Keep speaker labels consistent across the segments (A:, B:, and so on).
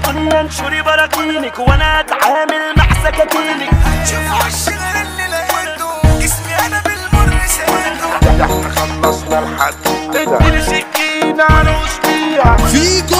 A: دنيا انشري براكينك وانا اتعامل مع سكاكينك
B: شوف وش غير اللي لقيته جسمي انا بالمر سيده
C: احنا خلصنا الحدوتة
A: اديني سكينة عروس بيها
D: فيجو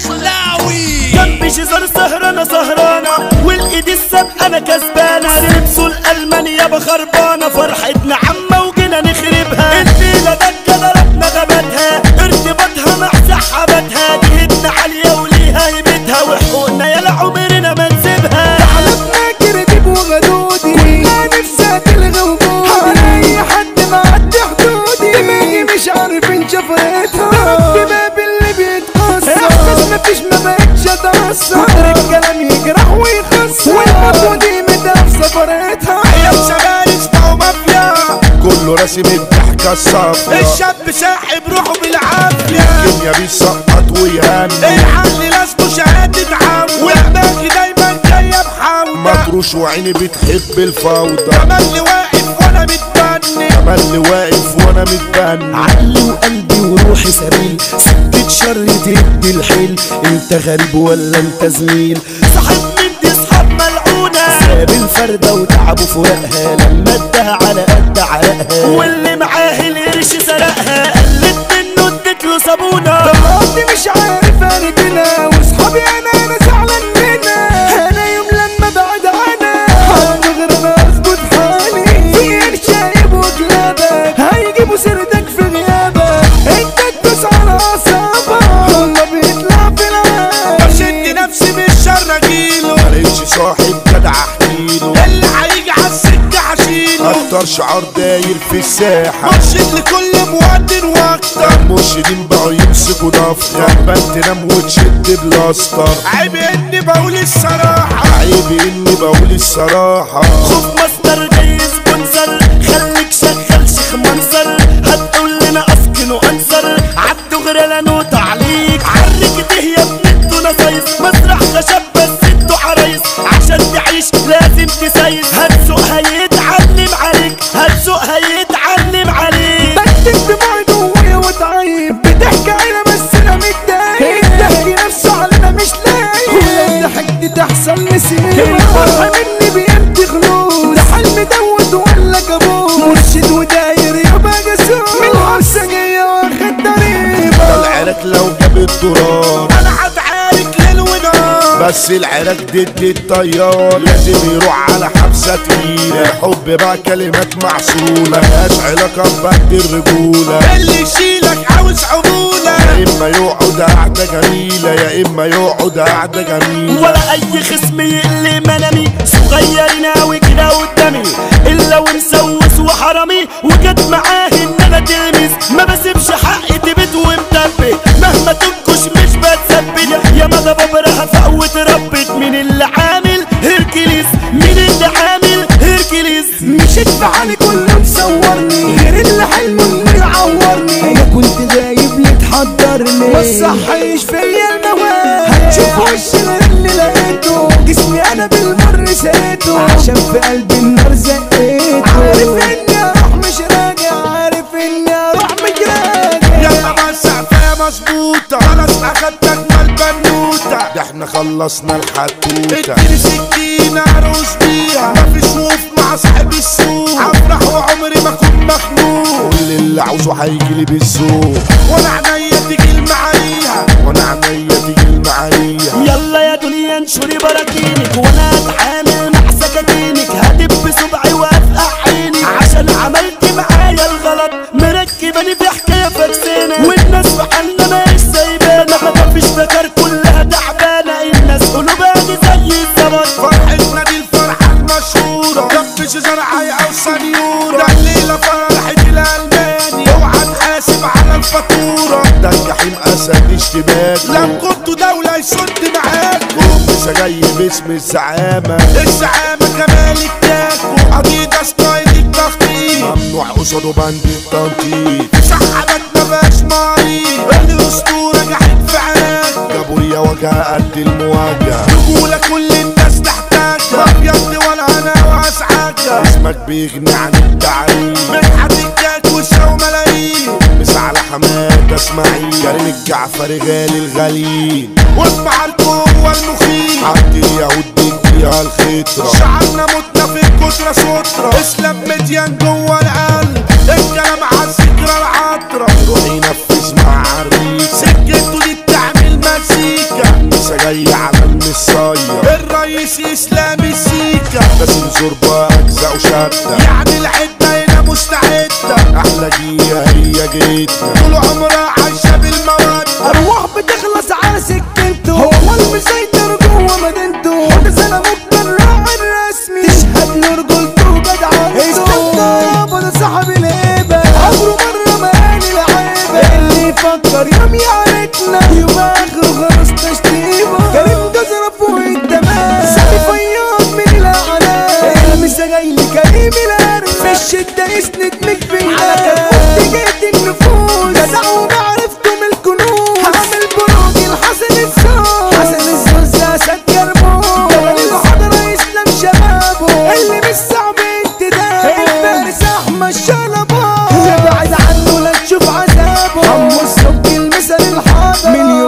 D: الدخلاوي
A: جنبي شجر سهرانة سهرانة والايد السابقة انا كسبانة لبسوا الالمان يابا خربانة فرحتنا عمة وجينا نخربها الليلة دكة ضربنا غاباتها ارتباطها مع سحاباتها جهتنا عالية وليها هيبتها وحقوقنا يلا عمرنا ما نسيبها
B: حلفنا كرتب وغدودي كلها نفسها تلغى وجودي على اي حد معدي حدودي دماغي مش عارفين شفرتها دماغ اللي بيتكسر احساس مفيش ما بقتش اتأثر كتر الكلام يجرح ويخسر والمطوة دي متى سفرتها
D: يا شباب اسمعوا مافيا
C: كله راسم الضحكة الصافية
D: الشاب ساحب روحه بالعافية
C: الدنيا بيسقط ويهني
D: الحل لازمه شهادة عم ودماغي دايما جاية بحاول
C: مطروش وعيني بتحب الفوضى
D: تملي واقف وانا متبني
C: تملي واقف وانا متبني
A: عقلي وقلبي وروحي سبيل سكة شر تدي الحيل انت غريب ولا انت زميل صاحب من دي صحاب ملعونة ساب الفردة وتعبوا فراقها لما ادها على قد عرقها واللي معاه القرش سرقها قلت منه اديت له صابونة
B: طلعتي مش عارف اردنا واصحابي انا انا زعلان منها انا يوم لما بعد عنها هنغير انا اظبط حالي في شايب وكلابك هيجيبوا سيرتك في غيابك انت تدوس على اعصابك والله بيطلع في العاب
D: بشد نفسي من الشر اجيله
C: مالكش صاحب جدع احكيله
D: اللي هيجي على السكة هشيله
C: اكتر شعار داير في الساحة
D: مرشد لكل مواطن واكتر
C: المرشدين بقوا يمسكوا دفتر غربان تنام وتشد بلاستر
D: عيب اني بقول الصراحة
C: عيب اني بقول الصراحة
A: خوف مصدر جاي سبونسر خليك شغال شيخ منصر هتقول لنا اسكن وانصر عبدو غير لا نوت عليك عرك ده يا ابن التونة سايس مسرح خشب بس انتوا عرايس عشان تعيش لازم تسايس هتسوق هيتعلم عليك هتسوق هيتعلم عليك
B: بكتب دموعي جوايا وتعيب بتحكي عينة بس انا متضايق بتحكي نفسه علينا مش لايق ولو ضحكت تحصل نسيب الفرحة مني بيمتي خلوص ده حلم دوت ولا كابوس مرشد وداير يبقى جاسوس من الحبسة جاية واخد ضريبة
C: العراك لو جاب الدولار
D: انا هتعارك ليل ونهار
C: بس العراك ضد الطيار لازم يروح على حبسة تقيلة الحب بقى كلمات معسولة ملهاش علاقة ببعد الرجولة
D: اللي يشيلك عاوز عمولة
C: يا اما يقعد قعدة جميلة يا اما يقعد قعدة جميلة
A: ولا اي خصم يقل منامي صغيرين اوي كده قدامي الا ومسوس وحرامي وجت معاه ان انا تلمس ما بسيبش حقي تبت ومثبت مهما تنكش مش بتثبت يا مدى ببرها فقوت ربت مين اللي عامل هيركليس مين اللي عامل هيركليس
B: مشيت في حالي كله مصورني غير اللي حلمه انه يعورني انا كنت غايب ليه تحضرني ما تصحيش فيا المواد هتشوف وش غير اللي لقيته جسمي انا بالمر سقيته عشان في قلبي النار زقيته عارف اني اروح مش راجع عارف اني اروح مش راجع
D: يلا ما السقفية مظبوطة خلاص اخدتك مال بنوتة
C: ده احنا خلصنا الحدوتة
D: اديني سكينة اروس بيها مفيش وقوف مع صاحب السوق افرح وعمري ما اكون مخنوق
C: كل اللي عاوزه هيجيلي بالذوق
D: وانا عينيا تيجي المعايا
C: وانا عينيا تيجي المعايا
A: يلا يا دنيا انشري براكينك وانا اتعامل مع سكاكينك هدب صبعي وافقع عيني عشان عملت معايا الغلط مركباني في حكايه فكسانه والناس في حالنا مش سايبانا ما فيش فكر كلها تعبانه الناس قلوبها دي زي الزبط
D: فرحتنا دي الفرحة المشهورة كبش زرعي او سنيورة ده الليلة فرحة الالماني اوعى تحاسب على الفاتورة
C: ده الجحيم اسد اشتباك
D: لو كنتوا دولة يسد معاكم
C: لسه جاي باسم الزعامة
D: الزعامة كمال التاكو اديداس ستايل التخطيط
C: ممنوع قصاده بند التنطيط
D: سحبت مبقاش مريض الاسطورة جحيم في عاك
C: جابوريا وجهها قد المواجهة
D: رجولة كل الناس تحتاجها ابيض ولا انا واسعاجها
C: اسمك بيغني عن التعريف
D: مدحت الكاك وساو ملايين
C: مس على حماد اسماعيل كريم الجعفري غالي الغاليين
D: واسمع القوة جوه المخيم
C: عند اليهود بيديها الخطرة
D: شعرنا متنا في الكترة سترة اسلام مديان جوه القلب الكلام على الذكرى العطرة
C: روح ينفذ مع عريس
D: سكته دي بتعمل مزيكا
C: لسه جاي على المصاية
D: الرئيس اسلامي السيكا
C: لازم زربة أجزاء وشدة
D: يعني العدة هنا مستعدة
C: أحلى جية هي جيتنا
D: طول عمرها عايشة بالمودة
B: ارواح بتخلص على سكنته هو المسيطر جوه مدينته وده سنة ممكن راعي الرسمي تشهد له رجولته وجدعنته استنى ده صاحب الهيبة عمره مرة ما قال العيبة اللي يفكر يوم يعرفنا يوم اخره خلاص تشتيبه كريم جزرة فوق التمام سامي فياض من الاعلام المسا جاي لكريم الارض في الشدة يسند مك بالله على كفوف جيت النفوس جدع ومعرفته من الكنوز عامل بروج الحسن الزوز حسن الزوز اسد كربون جبل الحضرة يسلم شبابه اللي مش صعب انتدابه الفارس احمد شلبان ابعد عنه لا تشوف عذابه عمو الصبي المثل الحاضر من